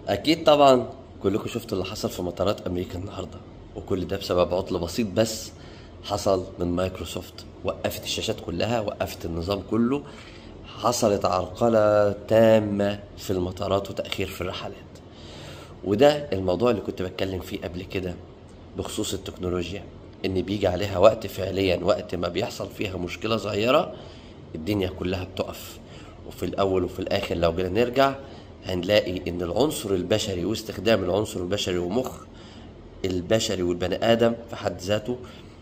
اكيد طبعا كلكم شفتوا اللي حصل في مطارات امريكا النهارده وكل ده بسبب عطل بسيط بس حصل من مايكروسوفت وقفت الشاشات كلها وقفت النظام كله حصلت عرقلة تامة في المطارات وتأخير في الرحلات وده الموضوع اللي كنت بتكلم فيه قبل كده بخصوص التكنولوجيا ان بيجي عليها وقت فعليا وقت ما بيحصل فيها مشكلة صغيرة الدنيا كلها بتقف وفي الاول وفي الاخر لو جينا نرجع هنلاقي ان العنصر البشري واستخدام العنصر البشري ومخ البشري والبني ادم في حد ذاته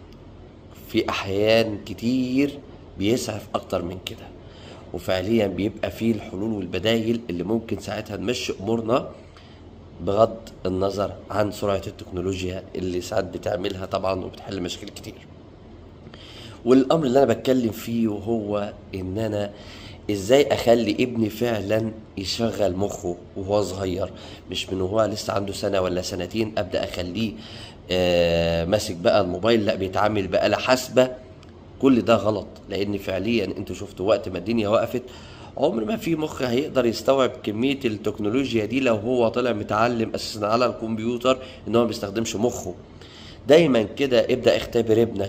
في احيان كتير بيسعف اكتر من كده وفعليا بيبقى فيه الحلول والبدايل اللي ممكن ساعتها نمشي امورنا بغض النظر عن سرعة التكنولوجيا اللي ساعات بتعملها طبعا وبتحل مشاكل كتير والامر اللي انا بتكلم فيه وهو ان انا ازاي اخلي ابني فعلا يشغل مخه وهو صغير مش من وهو لسه عنده سنه ولا سنتين ابدا اخليه آه ماسك بقى الموبايل لا بيتعامل بآلة حاسبه كل ده غلط لان فعليا انتوا شفتوا وقت ما الدنيا وقفت عمر ما في مخ هيقدر يستوعب كميه التكنولوجيا دي لو هو طلع متعلم اساسا على الكمبيوتر ان هو ما بيستخدمش مخه دايما كده ابدا اختبر ابنك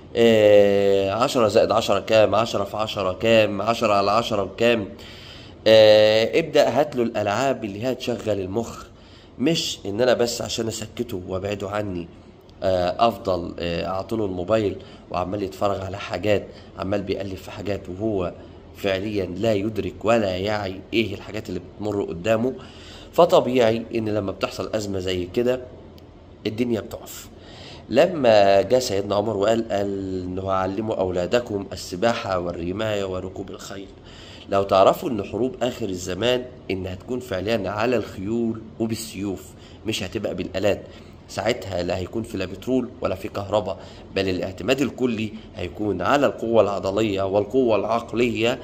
آه عشرة زائد عشرة كام عشرة في عشرة كام عشرة على عشرة بكام آه ابدأ هات له الألعاب اللي هي تشغل المخ مش إن أنا بس عشان أسكته وأبعده عني آه أفضل آه أعطله الموبايل وعمال يتفرج على حاجات عمال بيألف في حاجات وهو فعليا لا يدرك ولا يعي إيه الحاجات اللي بتمر قدامه فطبيعي إن لما بتحصل أزمة زي كده الدنيا بتقف لما جاء سيدنا عمر وقال قال انه علموا اولادكم السباحه والرمايه وركوب الخيل لو تعرفوا ان حروب اخر الزمان انها تكون فعليا على الخيول وبالسيوف مش هتبقى بالالات ساعتها لا هيكون في لا بترول ولا في كهرباء بل الاعتماد الكلي هيكون على القوه العضليه والقوه العقليه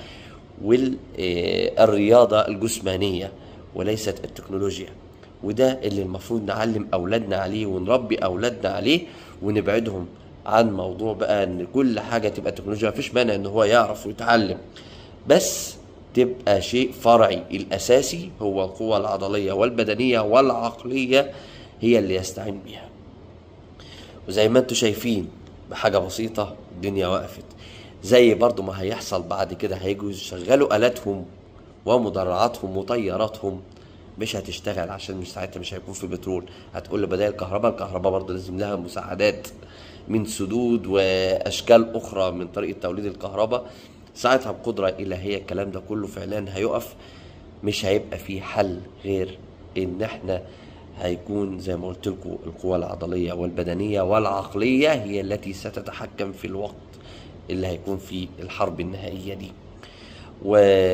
والرياضه الجسمانيه وليست التكنولوجيا وده اللي المفروض نعلم اولادنا عليه ونربي اولادنا عليه ونبعدهم عن موضوع بقى ان كل حاجه تبقى تكنولوجيا مفيش مانع ان هو يعرف ويتعلم بس تبقى شيء فرعي الاساسي هو القوه العضليه والبدنيه والعقليه هي اللي يستعين بيها وزي ما انتم شايفين بحاجه بسيطه الدنيا وقفت زي برضو ما هيحصل بعد كده هيجوا يشغلوا الاتهم ومدرعاتهم وطياراتهم مش هتشتغل عشان مش ساعتها مش هيكون في بترول هتقول له بدل الكهرباء الكهرباء برضه لازم لها مساعدات من سدود واشكال اخرى من طريقه توليد الكهرباء ساعتها بقدره الهيه الكلام ده كله فعلا هيقف مش هيبقى فيه حل غير ان احنا هيكون زي ما قلت لكم القوى العضليه والبدنيه والعقليه هي التي ستتحكم في الوقت اللي هيكون فيه الحرب النهائيه دي و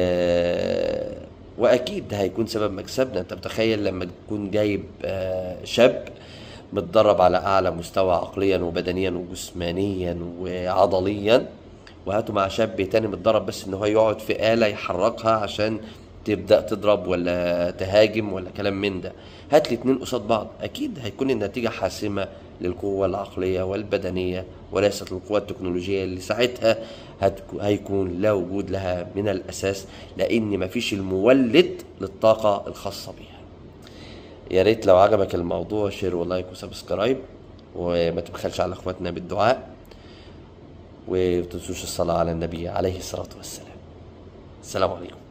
واكيد ده هيكون سبب مكسبنا انت متخيل لما تكون جايب شاب متدرب على اعلى مستوى عقليا وبدنيا وجسمانيا وعضليا وهاته مع شاب تاني متدرب بس ان هو يقعد في آلة يحركها عشان تبدأ تضرب ولا تهاجم ولا كلام من ده هات لي اتنين قصاد بعض اكيد هيكون النتيجة حاسمة للقوة العقلية والبدنية وليست القوة التكنولوجية اللي ساعتها هيكون لا وجود لها من الأساس لأن مفيش المولد للطاقة الخاصة بيها يا ريت لو عجبك الموضوع شير ولايك وسبسكرايب وما تبخلش على اخواتنا بالدعاء ومتنسوش الصلاة على النبي عليه الصلاة والسلام السلام عليكم